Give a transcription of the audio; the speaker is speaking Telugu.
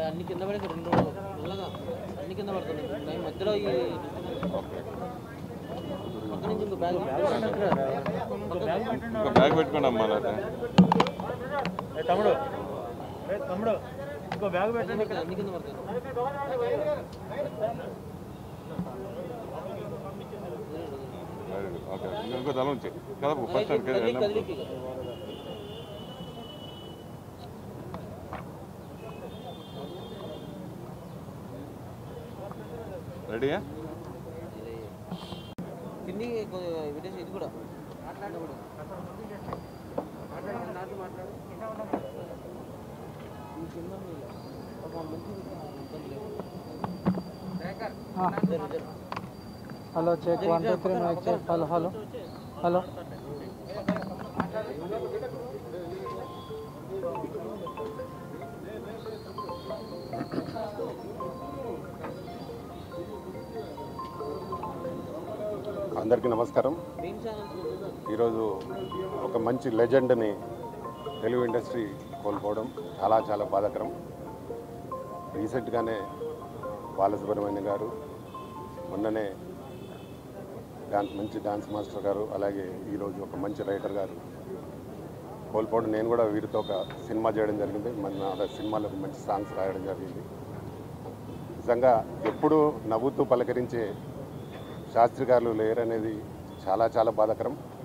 అన్ని కింద పడేసి రెండు మెల్లగా అన్ని కింద పడుతున్నాయి దాని మధ్యలో ఈ పక్క నుంచి ఇంకో బ్యాగ్ ఇంకా బ్యాగ్ పెట్టుకోండి అమ్మా అలాగే తమ్ముడు ఏ తమ్ముడు ఇంకో బ్యాగ్ పెట్టండి అన్ని కింద పడుతుంది వెరీ గుడ్ ఓకే ఇంకా ఇంకో తల ఉంచి కదపు ఫస్ట్ టైం కదిలి వెళ్ళినప్పుడు కదిలికి రెడీయా కింది విదేశీ ఇది కూడా మాట్లాడు కూడా మాట్లాడు నాతో మాట్లాడు ఈ కింద ఉంది. ఒక మంచి ఇబ్బంది లేదు. ఇద్దరు, ఇద్దరు. Hello check one two three mike check hello hello hello అందరికీ నమస్కారం మెయిన్ ఛానల్స్ ఈరోజు ఒక మంచి లెజెండ్ని తెలుగు ఇండస్ట్రీ కోల్పోవడం చాలా చాలా బాధాకరం రీసెంట్గానే బాలసుబ్రహ్మణ్యం గారు మొన్ననే డాన్స్ మంచి డాన్స్ మాస్టర్ గారు అలాగే ఈరోజు ఒక మంచి రైటర్ గారు కోల్పోవడం నేను కూడా వీరితో ఒక సినిమా చేయడం జరిగింది మన ఆ సినిమాలో ఒక మంచి సాంగ్స్ రాయడం జరిగింది నిజంగా ఎప్పుడూ నవ్వుతూ పలకరించే శాస్త్రి గారు లేరనేది చాలా చాలా బాధాకరం